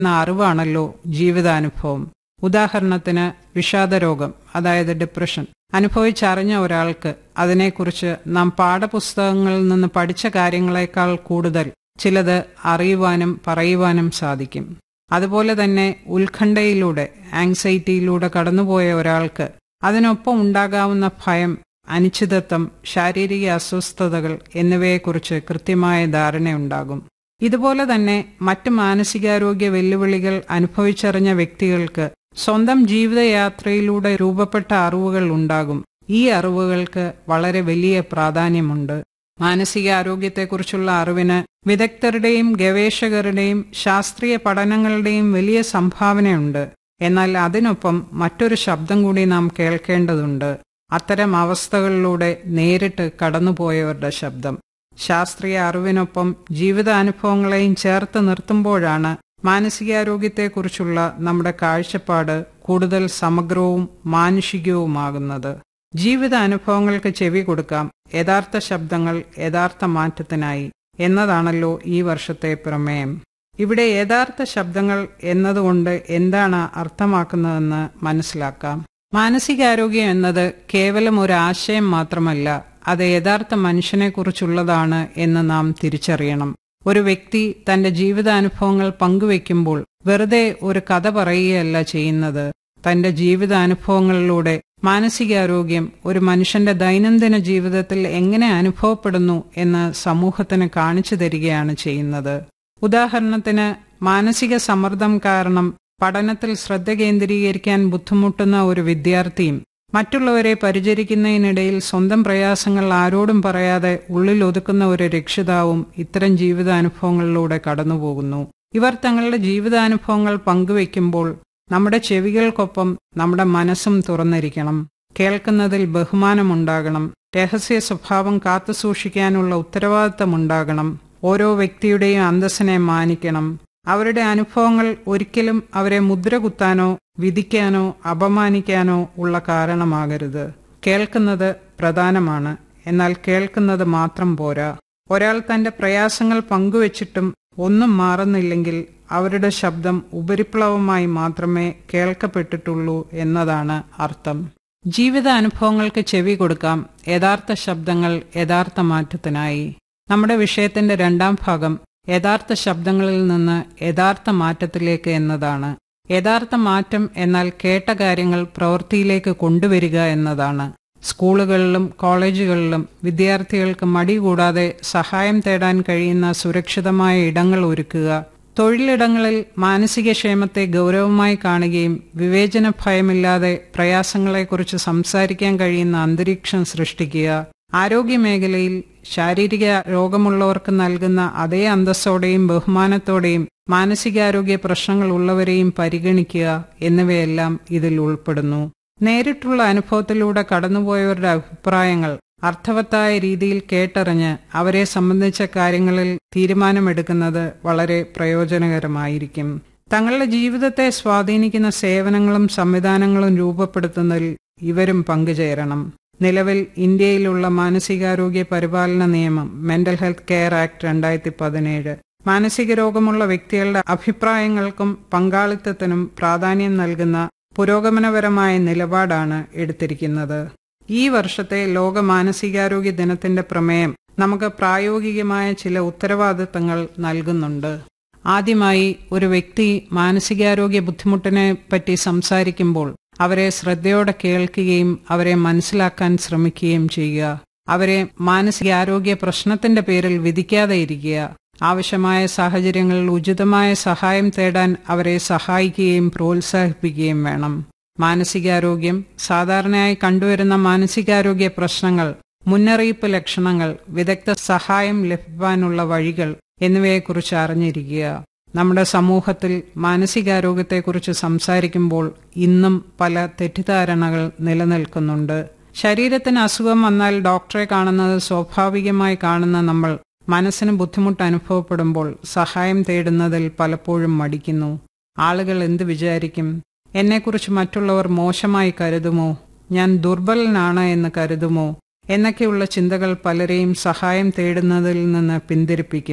എന്ന അറിവാണല്ലോ ജീവിതാനുഭവം ഉദാഹരണത്തിന് വിഷാദരോഗം അതായത് ഡിപ്രഷൻ അനുഭവിച്ചറിഞ്ഞ ഒരാൾക്ക് അതിനെക്കുറിച്ച് നാം പാഠപുസ്തകങ്ങളിൽ നിന്ന് പഠിച്ച കാര്യങ്ങളെക്കാൾ കൂടുതൽ ചിലത് അറിയുവാനും പറയുവാനും സാധിക്കും അതുപോലെ തന്നെ ഉത്കണ്ഠയിലൂടെ ആങ്സൈറ്റിയിലൂടെ കടന്നുപോയ ഒരാൾക്ക് അതിനൊപ്പം ഉണ്ടാകാവുന്ന ഭയം അനിശ്ചിതത്വം ശാരീരിക അസ്വസ്ഥതകൾ എന്നിവയെക്കുറിച്ച് കൃത്യമായ ധാരണയുണ്ടാകും ഇതുപോലെ തന്നെ മറ്റ് മാനസികാരോഗ്യ വെല്ലുവിളികൾ അനുഭവിച്ചറിഞ്ഞ വ്യക്തികൾക്ക് സ്വന്തം ജീവിതയാത്രയിലൂടെ രൂപപ്പെട്ട അറിവുകൾ ഉണ്ടാകും ഈ അറിവുകൾക്ക് വളരെ വലിയ പ്രാധാന്യമുണ്ട് മാനസികാരോഗ്യത്തെക്കുറിച്ചുള്ള അറിവിന് വിദഗ്ധരുടെയും ഗവേഷകരുടെയും ശാസ്ത്രീയ പഠനങ്ങളുടെയും വലിയ സംഭാവനയുണ്ട് എന്നാൽ അതിനൊപ്പം മറ്റൊരു ശബ്ദം കൂടി നാം കേൾക്കേണ്ടതുണ്ട് അത്തരം അവസ്ഥകളിലൂടെ നേരിട്ട് കടന്നുപോയവരുടെ ശബ്ദം ശാസ്ത്രീയ അറിവിനൊപ്പം ജീവിതാനുഭവങ്ങളെയും ചേർത്ത് നിർത്തുമ്പോഴാണ് മാനസികാരോഗ്യത്തെക്കുറിച്ചുള്ള നമ്മുടെ കാഴ്ചപ്പാട് കൂടുതൽ സമഗ്രവും മാനുഷികവുമാകുന്നത് ജീവിത അനുഭവങ്ങൾക്ക് ചെവി കൊടുക്കാം യഥാർത്ഥ ശബ്ദങ്ങൾ യഥാർത്ഥ മാറ്റത്തിനായി എന്നതാണല്ലോ ഈ വർഷത്തെ പ്രമേയം ഇവിടെ യഥാർത്ഥ ശബ്ദങ്ങൾ എന്നതുകൊണ്ട് എന്താണ് അർത്ഥമാക്കുന്നതെന്ന് മനസ്സിലാക്കാം മാനസികാരോഗ്യം എന്നത് കേവലം ഒരു ആശയം മാത്രമല്ല അത് യഥാർത്ഥ മനുഷ്യനെക്കുറിച്ചുള്ളതാണ് എന്ന് നാം തിരിച്ചറിയണം ഒരു വ്യക്തി തന്റെ ജീവിതാനുഭവങ്ങൾ പങ്കുവെക്കുമ്പോൾ വെറുതെ ഒരു കഥ പറയുകയല്ല ചെയ്യുന്നത് തന്റെ ജീവിതാനുഭവങ്ങളിലൂടെ മാനസികാരോഗ്യം ഒരു മനുഷ്യന്റെ ദൈനംദിന ജീവിതത്തിൽ എങ്ങനെ അനുഭവപ്പെടുന്നു എന്ന് സമൂഹത്തിന് കാണിച്ചു തരികയാണ് ചെയ്യുന്നത് ഉദാഹരണത്തിന് മാനസിക സമ്മർദ്ദം കാരണം പഠനത്തിൽ ശ്രദ്ധ കേന്ദ്രീകരിക്കാൻ ബുദ്ധിമുട്ടുന്ന ഒരു വിദ്യാർത്ഥിയും മറ്റുള്ളവരെ പരിചരിക്കുന്നതിനിടയിൽ സ്വന്തം പ്രയാസങ്ങൾ ആരോടും പറയാതെ ഉള്ളിൽ ഒതുക്കുന്ന ഒരു രക്ഷിതാവും ഇത്തരം ജീവിതാനുഭവങ്ങളിലൂടെ കടന്നുപോകുന്നു ഇവർ തങ്ങളുടെ ജീവിതാനുഭവങ്ങൾ പങ്കുവെക്കുമ്പോൾ നമ്മുടെ ചെവികൾക്കൊപ്പം നമ്മുടെ മനസ്സും തുറന്നിരിക്കണം കേൾക്കുന്നതിൽ ബഹുമാനമുണ്ടാകണം രഹസ്യ സ്വഭാവം കാത്തുസൂക്ഷിക്കാനുള്ള ഉത്തരവാദിത്തമുണ്ടാകണം ഓരോ വ്യക്തിയുടെയും അന്തസ്സിനെ മാനിക്കണം അവരുടെ അനുഭവങ്ങൾ ഒരിക്കലും അവരെ മുദ്ര കുത്താനോ വിധിക്കാനോ അപമാനിക്കാനോ ഉള്ള കാരണമാകരുത് കേൾക്കുന്നത് പ്രധാനമാണ് എന്നാൽ കേൾക്കുന്നത് മാത്രം പോരാ ഒരാൾ തന്റെ പ്രയാസങ്ങൾ പങ്കുവച്ചിട്ടും ഒന്നും മാറുന്നില്ലെങ്കിൽ അവരുടെ ശബ്ദം ഉപരിപ്ലവമായി മാത്രമേ കേൾക്കപ്പെട്ടിട്ടുള്ളൂ എന്നതാണ് അർത്ഥം ജീവിത അനുഭവങ്ങൾക്ക് ചെവി കൊടുക്കാം യഥാർത്ഥ ശബ്ദങ്ങൾ യഥാർത്ഥ മാറ്റത്തിനായി നമ്മുടെ വിഷയത്തിന്റെ രണ്ടാം ഭാഗം യഥാർത്ഥ ശബ്ദങ്ങളിൽ നിന്ന് യഥാർത്ഥ മാറ്റത്തിലേക്ക് എന്നതാണ് യഥാർത്ഥ മാറ്റം എന്നാൽ കേട്ട കാര്യങ്ങൾ പ്രവൃത്തിയിലേക്ക് കൊണ്ടുവരിക എന്നതാണ് സ്കൂളുകളിലും കോളേജുകളിലും വിദ്യാർത്ഥികൾക്ക് മടി കൂടാതെ സഹായം തേടാൻ കഴിയുന്ന സുരക്ഷിതമായ ഇടങ്ങൾ ഒരുക്കുക തൊഴിലിടങ്ങളിൽ മാനസിക ക്ഷേമത്തെ ഗൗരവമായി കാണുകയും വിവേചന ഭയമില്ലാതെ പ്രയാസങ്ങളെക്കുറിച്ച് സംസാരിക്കാൻ കഴിയുന്ന അന്തരീക്ഷം സൃഷ്ടിക്കുക ആരോഗ്യമേഖലയിൽ ശാരീരിക രോഗമുള്ളവർക്ക് നൽകുന്ന അതേ അന്തസ്സോടെയും ബഹുമാനത്തോടെയും മാനസികാരോഗ്യ പ്രശ്നങ്ങൾ ഉള്ളവരെയും പരിഗണിക്കുക എന്നിവയെല്ലാം ഇതിൽ ഉൾപ്പെടുന്നു നേരിട്ടുള്ള അനുഭവത്തിലൂടെ കടന്നുപോയവരുടെ അഭിപ്രായങ്ങൾ അർത്ഥവത്തായ രീതിയിൽ കേട്ടറിഞ്ഞ് അവരെ സംബന്ധിച്ച കാര്യങ്ങളിൽ തീരുമാനമെടുക്കുന്നത് വളരെ പ്രയോജനകരമായിരിക്കും തങ്ങളുടെ ജീവിതത്തെ സ്വാധീനിക്കുന്ന സേവനങ്ങളും സംവിധാനങ്ങളും രൂപപ്പെടുത്തുന്നതിൽ ഇവരും പങ്കുചേരണം നിലവിൽ ഇന്ത്യയിലുള്ള മാനസികാരോഗ്യ പരിപാലന നിയമം മെന്റൽ ഹെൽത്ത് കെയർ ആക്ട് രണ്ടായിരത്തി പതിനേഴ് മാനസിക രോഗമുള്ള വ്യക്തികളുടെ അഭിപ്രായങ്ങൾക്കും പങ്കാളിത്തത്തിനും പ്രാധാന്യം നൽകുന്ന പുരോഗമനപരമായ നിലപാടാണ് എടുത്തിരിക്കുന്നത് ഈ വർഷത്തെ ലോക മാനസികാരോഗ്യ ദിനത്തിന്റെ പ്രമേയം നമുക്ക് പ്രായോഗികമായ ചില ഉത്തരവാദിത്തങ്ങൾ നൽകുന്നുണ്ട് ആദ്യമായി ഒരു വ്യക്തി മാനസികാരോഗ്യ ബുദ്ധിമുട്ടിനെ പറ്റി സംസാരിക്കുമ്പോൾ അവരെ ശ്രദ്ധയോടെ കേൾക്കുകയും അവരെ മനസ്സിലാക്കാൻ ശ്രമിക്കുകയും ചെയ്യുക അവരെ മാനസികാരോഗ്യ പ്രശ്നത്തിന്റെ പേരിൽ വിധിക്കാതെ ഇരിക്കുക ആവശ്യമായ സാഹചര്യങ്ങളിൽ ഉചിതമായ സഹായം തേടാൻ അവരെ സഹായിക്കുകയും പ്രോത്സാഹിപ്പിക്കുകയും വേണം മാനസികാരോഗ്യം സാധാരണയായി കണ്ടുവരുന്ന മാനസികാരോഗ്യ പ്രശ്നങ്ങൾ മുന്നറിയിപ്പ് ലക്ഷണങ്ങൾ വിദഗ്ധ സഹായം ലഭിക്കാനുള്ള വഴികൾ എന്നിവയെക്കുറിച്ച് അറിഞ്ഞിരിക്കുക നമ്മുടെ സമൂഹത്തിൽ മാനസികാരോഗ്യത്തെക്കുറിച്ച് സംസാരിക്കുമ്പോൾ ഇന്നും പല തെറ്റിദ്ധാരണകൾ നിലനിൽക്കുന്നുണ്ട് ശരീരത്തിന് അസുഖം വന്നാൽ ഡോക്ടറെ കാണുന്നത് സ്വാഭാവികമായി കാണുന്ന നമ്മൾ മനസ്സിന് ബുദ്ധിമുട്ട് അനുഭവപ്പെടുമ്പോൾ സഹായം തേടുന്നതിൽ പലപ്പോഴും മടിക്കുന്നു ആളുകൾ എന്ത് വിചാരിക്കും എന്നെക്കുറിച്ച് മറ്റുള്ളവർ മോശമായി കരുതുമോ ഞാൻ ദുർബലനാണ് എന്ന് കരുതുമോ എന്നൊക്കെയുള്ള ചിന്തകൾ പലരെയും സഹായം തേടുന്നതിൽ നിന്ന് പിന്തിരിപ്പിക്കും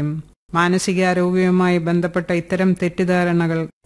മാനസികാരോഗ്യവുമായി ബന്ധപ്പെട്ട ഇത്തരം തെറ്റിദ്ധാരണകൾ